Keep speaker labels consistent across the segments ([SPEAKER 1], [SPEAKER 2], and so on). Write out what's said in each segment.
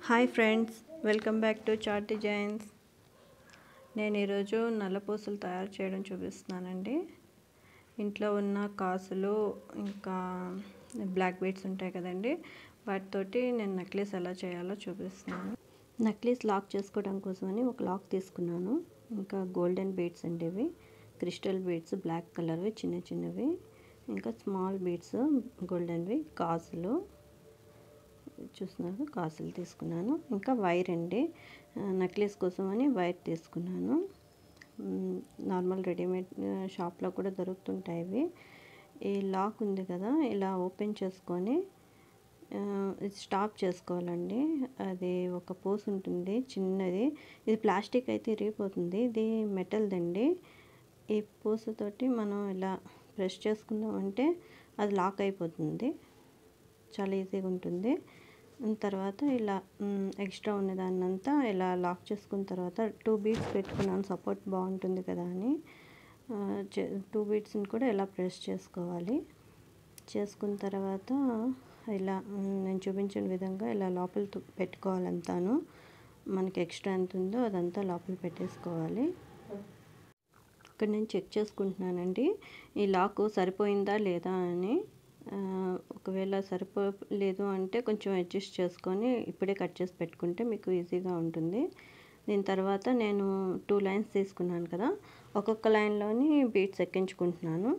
[SPEAKER 1] hi friends welcome back to chart designs నేను ఈరోజు నల్లపూసలు తయారు చేయడం చూపిస్తున్నానండి ఇంట్లో ఉన్న కాసులు ఇంకా బ్లాక్ బీడ్స్ ఉంటాయి కదండి వాటితోటి నేను నెక్లెస్ ఎలా చేయాలో చూపిస్తున్నాను నెక్లెస్ లాక్ చేసుకోవడం కోసమని ఒక లాక్ తీసుకున్నాను ఇంకా గోల్డెన్ బీడ్స్ అండి ఇవి క్రిస్టల్ బీడ్స్ బ్లాక్ కలర్వి చిన్న చిన్నవి ఇంకా స్మాల్ బీడ్స్ గోల్డెన్వి కాసులు చూస్తున్నారు కాసులు తీసుకున్నాను ఇంకా వైర్ అండి నెక్లెస్ కోసం అని వైర్ తీసుకున్నాను నార్మల్ రెడీమేడ్ షాప్లో కూడా దొరుకుతుంటాయి ఇవి ఈ లాక్ ఉంది కదా ఇలా ఓపెన్ చేసుకొని స్టాప్ చేసుకోవాలండి అది ఒక పోస్ ఉంటుంది చిన్నది ఇది ప్లాస్టిక్ అయితే ఇరిగిపోతుంది ఇది మెటల్దండి ఈ పూసతోటి మనం ఇలా ప్రెస్ చేసుకున్నామంటే అది లాక్ అయిపోతుంది చాలా ఈజీగా ఉంటుంది తర్వాత ఇలా ఎక్స్ట్రా ఉన్నదాన్నంతా ఇలా లాక్ చేసుకున్న తర్వాత టూ బీట్స్ పెట్టుకున్నాను సపోర్ట్ బాగుంటుంది కదా అని టూ బీట్స్ని కూడా ఇలా ప్రెస్ చేసుకోవాలి చేసుకున్న తర్వాత ఇలా నేను చూపించిన విధంగా ఇలా లోపల పెట్టుకోవాలంతాను మనకి ఎక్స్ట్రా ఎంత ఉందో అదంతా లోపల పెట్టేసుకోవాలి ఇక్కడ నేను చెక్ చేసుకుంటున్నానండి ఈ లాక్ సరిపోయిందా లేదా అని ఒకవేళ సరిపోలేదు అంటే కొంచెం అడ్జస్ట్ చేసుకొని ఇప్పుడే కట్ చేసి పెట్టుకుంటే మీకు ఈజీగా ఉంటుంది దీని తర్వాత నేను టూ లైన్స్ తీసుకున్నాను కదా ఒక్కొక్క లైన్లోని బీట్స్ ఎక్కించుకుంటున్నాను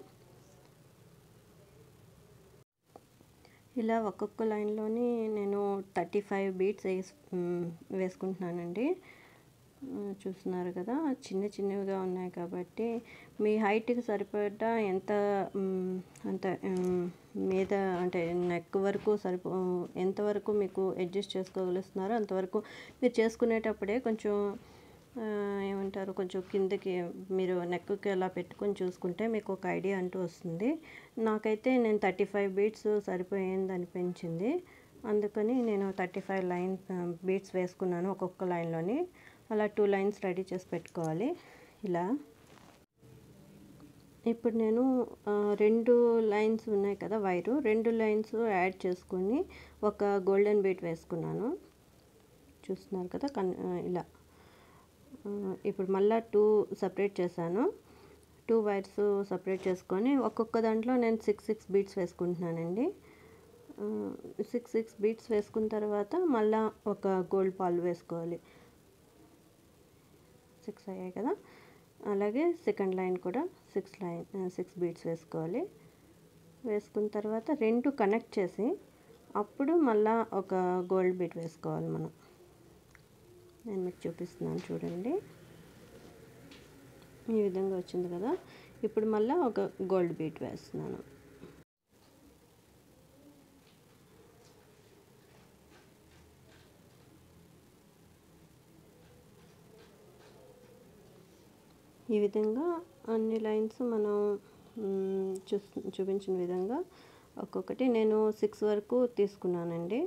[SPEAKER 1] ఇలా ఒక్కొక్క లైన్లోని నేను థర్టీ ఫైవ్ బీట్స్ వేసి వేసుకుంటున్నానండి చూస్తున్నారు కదా చిన్న చిన్నవిగా ఉన్నాయి కాబట్టి మీ హైట్కి సరిపడా ఎంత అంత మీద అంటే నెక్ వరకు సరిపో ఎంతవరకు మీకు అడ్జస్ట్ చేసుకోగలుస్తున్నారో అంతవరకు మీరు చేసుకునేటప్పుడే కొంచెం ఏమంటారు కొంచెం కిందకి మీరు నెక్కి అలా పెట్టుకొని చూసుకుంటే మీకు ఒక ఐడియా అంటూ వస్తుంది నాకైతే నేను థర్టీ ఫైవ్ బీట్స్ సరిపోయింది అనిపించింది అందుకని నేను థర్టీ ఫైవ్ లైన్ బీట్స్ వేసుకున్నాను ఒక్కొక్క లైన్లోని అలా టూ లైన్స్ రెడీ చేసి పెట్టుకోవాలి ఇలా ఇప్పుడు నేను రెండు లైన్స్ ఉన్నాయి కదా వైరు రెండు లైన్స్ యాడ్ చేసుకుని ఒక గోల్డెన్ బీట్ వేసుకున్నాను చూస్తున్నారు కదా కన్ ఇలా ఇప్పుడు మళ్ళీ టూ సపరేట్ చేశాను టూ వైర్స్ సపరేట్ చేసుకొని ఒక్కొక్క దాంట్లో నేను సిక్స్ సిక్స్ బీట్స్ వేసుకుంటున్నానండి సిక్స్ సిక్స్ బీట్స్ వేసుకున్న తర్వాత మళ్ళీ ఒక గోల్డ్ పాల్ వేసుకోవాలి సిక్స్ అయ్యాయి కదా అలాగే సెకండ్ లైన్ కూడా సిక్స్ లైన్ సిక్స్ బీట్స్ వేసుకోవాలి వేసుకున్న తర్వాత రెండు కనెక్ట్ చేసి అప్పుడు మళ్ళా ఒక గోల్డ్ బీట్ వేసుకోవాలి మనం నేను మీకు చూపిస్తున్నాను చూడండి ఈ విధంగా వచ్చింది కదా ఇప్పుడు మళ్ళీ ఒక గోల్డ్ బీట్ వేస్తున్నాను ఈ విధంగా అన్ని లైన్స్ మనం చూ చూపించిన విధంగా ఒక్కొక్కటి నేను సిక్స్ వరకు తీసుకున్నానండి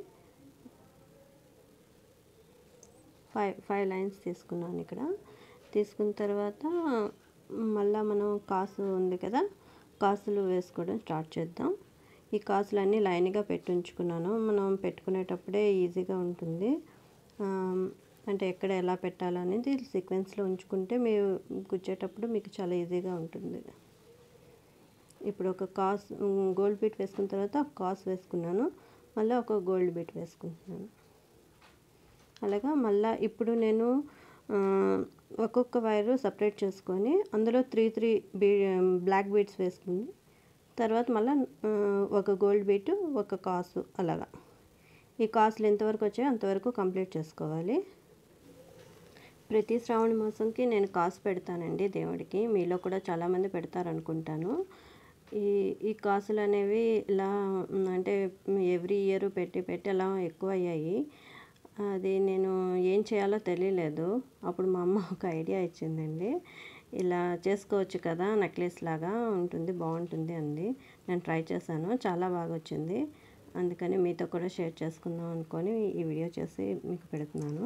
[SPEAKER 1] ఫైవ్ ఫైవ్ లైన్స్ తీసుకున్నాను ఇక్కడ తీసుకున్న తర్వాత మళ్ళీ మనం కాసు ఉంది కదా కాసులు వేసుకోవడం స్టార్ట్ చేద్దాం ఈ కాసులన్నీ లైన్గా పెట్టి ఉంచుకున్నాను మనం పెట్టుకునేటప్పుడే ఈజీగా ఉంటుంది అంటే ఎక్కడ ఎలా పెట్టాలనేది సీక్వెన్స్లో ఉంచుకుంటే మీరు గుచ్చేటప్పుడు మీకు చాలా ఈజీగా ఉంటుంది ఇప్పుడు ఒక కాస్ గోల్డ్ బీట్ వేసుకున్న తర్వాత ఒక కాస్ వేసుకున్నాను మళ్ళీ ఒక గోల్డ్ బీట్ వేసుకుంటున్నాను అలాగా మళ్ళీ ఇప్పుడు నేను ఒక్కొక్క వైరు సపరేట్ చేసుకొని అందులో త్రీ త్రీ బీ బ్లాక్ బీట్స్ వేసుకుని తర్వాత మళ్ళీ ఒక గోల్డ్ బీట్ ఒక కాసు అలాగా ఈ కాసులు ఎంతవరకు వచ్చాయో అంతవరకు కంప్లీట్ చేసుకోవాలి ప్రతి శ్రావణ మాసంకి నేను కాసు పెడతానండి దేవుడికి మీలో కూడా చాలామంది పెడతారనుకుంటాను ఈ ఈ కాసులు అనేవి ఇలా అంటే ఎవ్రీ ఇయర్ పెట్టి పెట్టి అలా ఎక్కువ అయ్యాయి అది నేను ఏం చేయాలో తెలియలేదు అప్పుడు మా అమ్మ ఒక ఐడియా ఇచ్చిందండి ఇలా చేసుకోవచ్చు కదా నెక్లెస్ లాగా ఉంటుంది బాగుంటుంది అంది నేను ట్రై చేశాను చాలా బాగా వచ్చింది అందుకని మీతో కూడా షేర్ చేసుకుందాం అనుకొని ఈ వీడియో చేసి మీకు పెడుతున్నాను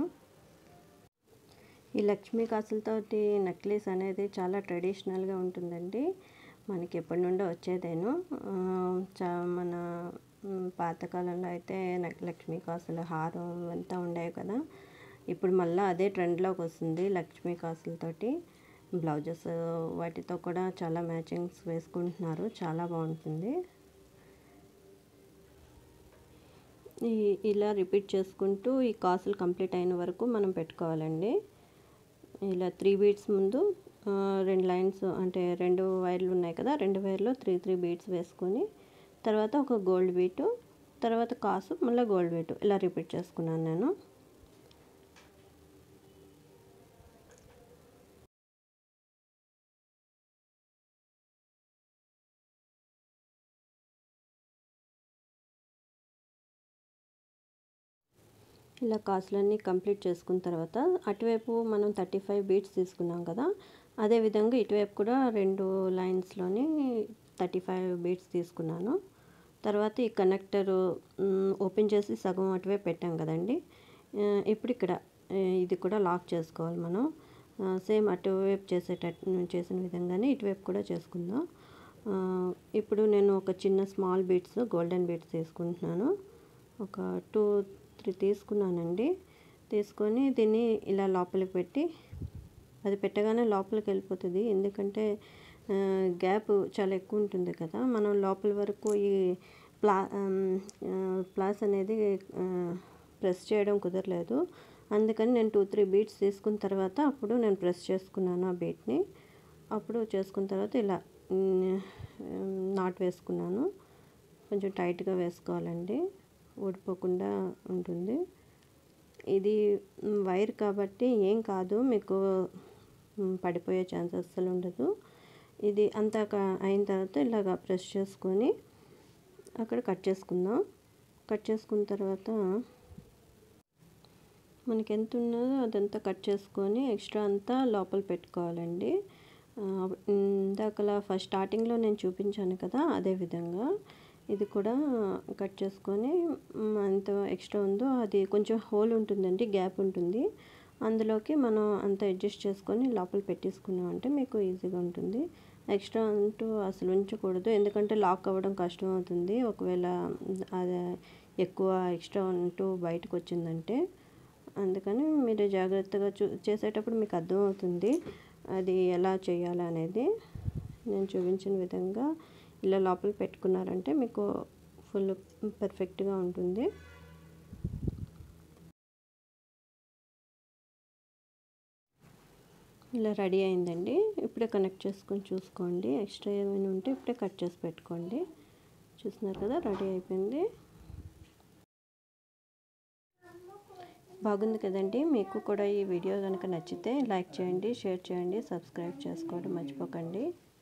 [SPEAKER 1] ఈ లక్ష్మీ కాసులతోటి నెక్లెస్ అనేది చాలా ట్రెడిషనల్గా ఉంటుందండి మనకి ఎప్పటి నుండో వచ్చేదేను చా మన మ్, పాతకాలంలో అయితే నాకు లక్ష్మీ కాసులు హారం అంతా ఉండేవి కదా ఇప్పుడు మళ్ళీ అదే ట్రెండ్లోకి వస్తుంది లక్ష్మీ కాసులతోటి బ్లౌజెస్ వాటితో కూడా చాలా మ్యాచింగ్స్ వేసుకుంటున్నారు చాలా బాగుంటుంది ఈ ఇలా రిపీట్ చేసుకుంటూ ఈ కాసులు కంప్లీట్ అయిన వరకు మనం పెట్టుకోవాలండి ఇలా త్రీ బీడ్స్ ముందు ఆ, రెండు లైన్స్ అంటే రెండు వైర్లు ఉన్నాయి కదా రెండు వైర్లో త్రీ త్రీ బీడ్స్ వేసుకొని తర్వాత ఒక గోల్డ్ బీటు తర్వాత కాసు మళ్ళీ గోల్డ్ బీటు ఇలా రిపీట్ చేసుకున్నాను నేను ఇలా కాసులన్నీ కంప్లీట్ చేసుకున్న తర్వాత అటువైపు మనం థర్టీ ఫైవ్ బీట్స్ తీసుకున్నాం కదా అదేవిధంగా ఇటువైపు కూడా రెండు లైన్స్లోని థర్టీ ఫైవ్ బీట్స్ తీసుకున్నాను తర్వాత ఈ కనెక్టర్ ఓపెన్ చేసి సగం అటువైపు పెట్టాం కదండి ఆ, ఇప్పుడు ఇక్కడ ఆ, ఇది కూడా లాక్ చేసుకోవాలి మనం సేమ్ అటువైపు చేసేటట్టు చేసిన విధంగానే ఇటువైపు కూడా చేసుకుందాం ఆ, ఇప్పుడు నేను ఒక చిన్న స్మాల్ బీట్స్ గోల్డెన్ బీట్స్ తీసుకుంటున్నాను ఒక టూ త్రీ తీసుకున్నానండి తీసుకొని దీన్ని ఇలా లోపలికి పెట్టి అది పెట్టగానే లోపలికి వెళ్ళిపోతుంది ఎందుకంటే ఆ, గ్యాప్ చాలా ఎక్కువ ఉంటుంది కదా మనం లోపల వరకు ఈ ప్లా ఆమ్, ఆ, ప్లాస్ అనేది ఆ, ప్రెస్ చేయడం కుదరలేదు అందుకని నేను టూ త్రీ బీట్స్ తీసుకున్న తర్వాత అప్పుడు నేను ప్రెస్ చేసుకున్నాను ఆ బీట్ని అప్పుడు చేసుకున్న తర్వాత ఇలా ఉమ్, నాట్ వేసుకున్నాను కొంచెం టైట్గా వేసుకోవాలండి ఊడిపోకుండా ఉంటుంది ఇది మ్, వైర్ కాబట్టి ఏం కాదు మీకు మ్, పడిపోయే ఛాన్స్ అస్సలు ఉండదు ఇది అంతా క- అయిన తర్వాత ఇలాగ ప్రెస్ చేసుకొని అక్కడ కట్ చేసుకుందాం కట్ చేసుకున్న తర్వాత మనకి ఎంత ఉన్నదో అదంతా కట్ చేసుకొని ఎక్స్ట్రా అంతా లోపల పెట్టుకోవాలండి ఆ, ఇందాకలా ఫస్ట్ స్టార్టింగ్లో నేను చూపించాను కదా అదే విధంగా ఇది కూడా కట్ చేసుకొని మ్, ఎంత ఎక్స్ట్రా ఉందో అది కొంచెం హోల్ ఉంటుందండి గ్యాప్ ఉంటుంది అందులోకి మనం అంత అడ్జస్ట్ చేసుకొని లోపల పెట్టేసుకున్నామంటే మీకు ఈజీగా ఉంటుంది ఎక్స్ట్రా అంటూ అసలు ఉంచకూడదు ఎందుకంటే లాక్ అవ్వడం కష్టం అవుతుంది ఒకవేళ అది ఎక్కువ ఎక్స్ట్రా అంటూ బయటకు వచ్చిందంటే అందుకని మీరు జాగ్రత్తగా చూ చేసేటప్పుడు మీకు అర్థమవుతుంది అది ఎలా చేయాలి అనేది నేను చూపించిన విధంగా ఇలా లోపల పెట్టుకున్నారంటే మీకు ఫుల్ పర్ఫెక్ట్గా ఉంటుంది ఇలా రెడీ అయిందండి ఇప్పుడే కనెక్ట్ చేసుకొని చూసుకోండి ఎక్స్ట్రా ఏమైనా ఉంటే ఇప్పుడే కట్ చేసి పెట్టుకోండి చూస్తున్నారు కదా రెడీ అయిపోయింది బాగుంది కదండి మీకు కూడా ఈ వీడియో కనుక నచ్చితే లైక్ చేయండి షేర్ చేయండి సబ్స్క్రైబ్ చేసుకోవడం మర్చిపోకండి